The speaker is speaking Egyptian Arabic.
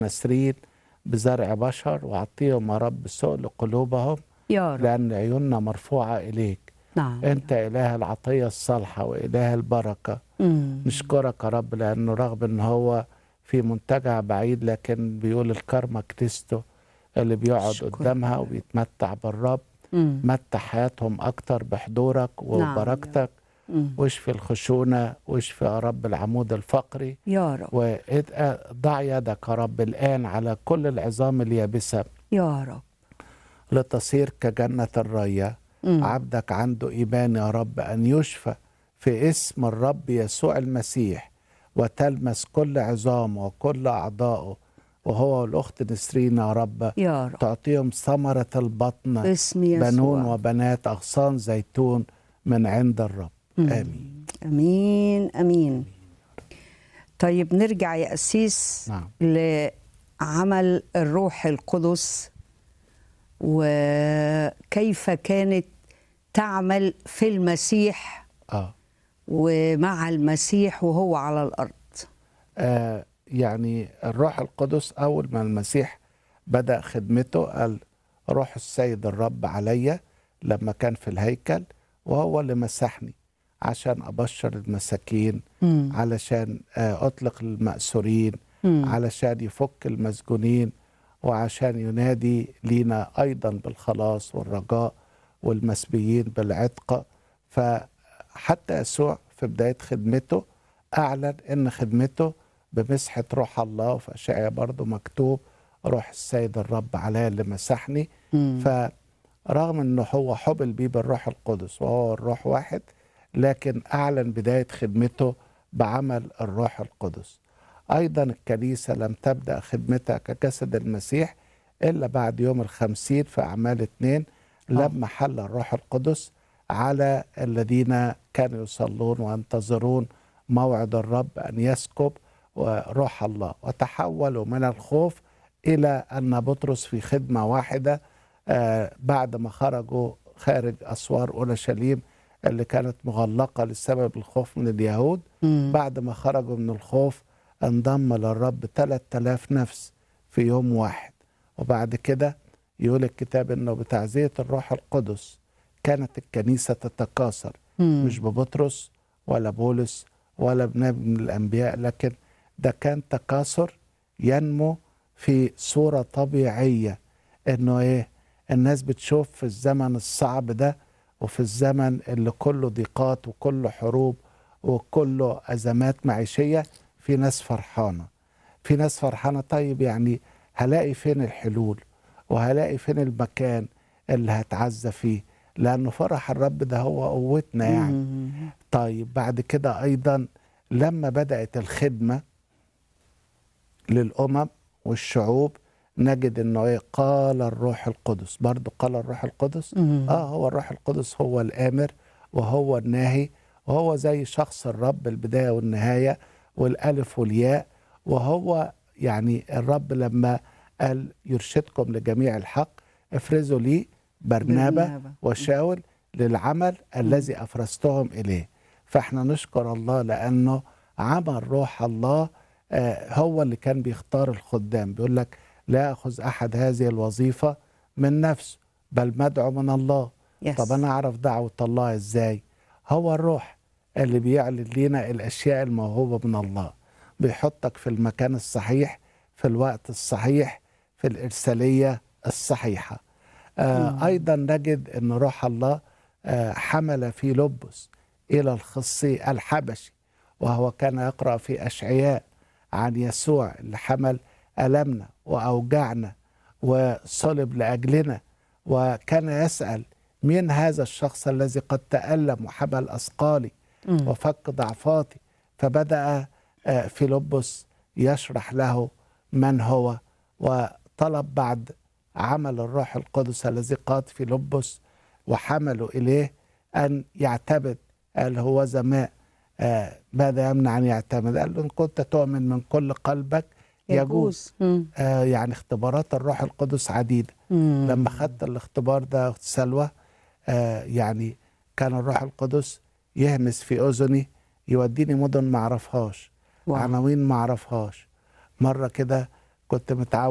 نسرين بزرع بشر واعطيهم يا رب سؤل قلوبهم يا رب لان عيوننا مرفوعه اليك نعم انت اله العطيه الصالحه واله البركه مم. نشكرك يا رب لانه رغم ان هو في منتجع بعيد لكن بيقول الكرمة كريستو اللي بيقعد شكراً. قدامها وبيتمتع بالرب مم. متع حياتهم اكتر بحضورك نعم. وبركتك مم. واشفي الخشونه واشفي يا رب العمود الفقري يا رب وضع يدك يا رب الان على كل العظام اليابسه يا رب لتصير كجنه الريه مم. عبدك عنده ايمان يا رب ان يشفى في اسم الرب يسوع المسيح وتلمس كل عظامه وكل اعضائه وهو والاخت نسرين يا رب يا رب تعطيهم ثمره البطن باسم يسوع بنون وبنات اغصان زيتون من عند الرب امين امين امين طيب نرجع يا قسيس نعم لعمل الروح القدس وكيف كانت تعمل في المسيح اه, ومع المسيح وهو على الارض آه يعني الروح القدس اول ما المسيح بدا خدمته قال روح السيد الرب عليا لما كان في الهيكل وهو اللي مسحني عشان ابشر المساكين مم. علشان آه، اطلق المأسورين مم. علشان يفك المسجونين وعشان ينادي لينا ايضا بالخلاص والرجاء والمسبيين بالعتق فحتى يسوع في بدايه خدمته اعلن ان خدمته بمسحه روح الله وفي اشعياء برضه مكتوب روح السيد الرب عليا اللي مسحني مم. فرغم انه هو حبل بيه بالروح القدس وهو الروح واحد لكن اعلن بدايه خدمته بعمل الروح القدس ايضا الكنيسه لم تبدا خدمتها كجسد المسيح الا بعد يوم الخمسين في اعمال اتنين لما حل الروح القدس على الذين كانوا يصلون وينتظرون موعد الرب ان يسكب وروح الله وتحولوا من الخوف الى ان بطرس في خدمه واحده آه، بعد ما خرجوا خارج اسوار اورشليم اللي كانت مغلقه لسبب الخوف من اليهود مم. بعد ما خرجوا من الخوف انضم للرب 3000 نفس في يوم واحد وبعد كده يقول الكتاب انه بتعزيه الروح القدس كانت الكنيسه تتكاثر مم. مش ببطرس ولا بولس ولا بنبي من الانبياء لكن ده كان تكاثر ينمو في صوره طبيعيه انه ايه الناس بتشوف في الزمن الصعب ده وفي الزمن اللي كله ضيقات وكله حروب وكله ازمات معيشيه في ناس فرحانه في ناس فرحانه طيب يعني هلاقي فين الحلول وهلاقي فين المكان اللي هتعزى فيه لانه فرح الرب ده هو قوتنا يعني مم. طيب بعد كده ايضا لما بدات الخدمه للامم والشعوب نجد انه ايه قال الروح القدس برضو قال الروح القدس مم. اه هو الروح القدس هو الامر وهو الناهي وهو زي شخص الرب البدايه والنهايه والالف والياء وهو يعني الرب لما قال يرشدكم لجميع الحق افرزوا لي برنابا برنابا. وشاول للعمل الذي افرزتهم اليه فاحنا نشكر الله لانه عمل روح الله آه، هو اللي كان بيختار الخدام بيقول لك لا ياخذ احد هذه الوظيفه من نفسه بل مدعو من الله يس. طب انا اعرف دعوه الله ازاي هو الروح اللي بيعلن لنا الاشياء الموهوبه من الله بيحطك في المكان الصحيح في الوقت الصحيح في الارساليه الصحيحه آه ايضا نجد ان روح الله آه حمل في لبس الى الخصي الحبشي وهو كان يقرا في اشعياء عن يسوع اللي حمل المنا واوجعنا وصلب لاجلنا وكان يسال مين هذا الشخص الذي قد تالم وحمل اثقالي مم. وفك ضعفاتي فبدا آه، فيلبس يشرح له من هو وطلب بعد عمل الروح القدس الذي قاد فيلبس وحمله اليه ان يعتمد قال هو زماء آه ماذا يمنع ان يعتمد قال له ان كنت تؤمن من كل قلبك يجوز مم. آه يعني اختبارات الروح القدس عديده مم. لما خدت الاختبار ده أخت سلوى آه يعني كان الروح القدس يهمس في اذني يوديني مدن ما اعرفهاش واو. عناوين ما اعرفهاش مره كده كنت متعود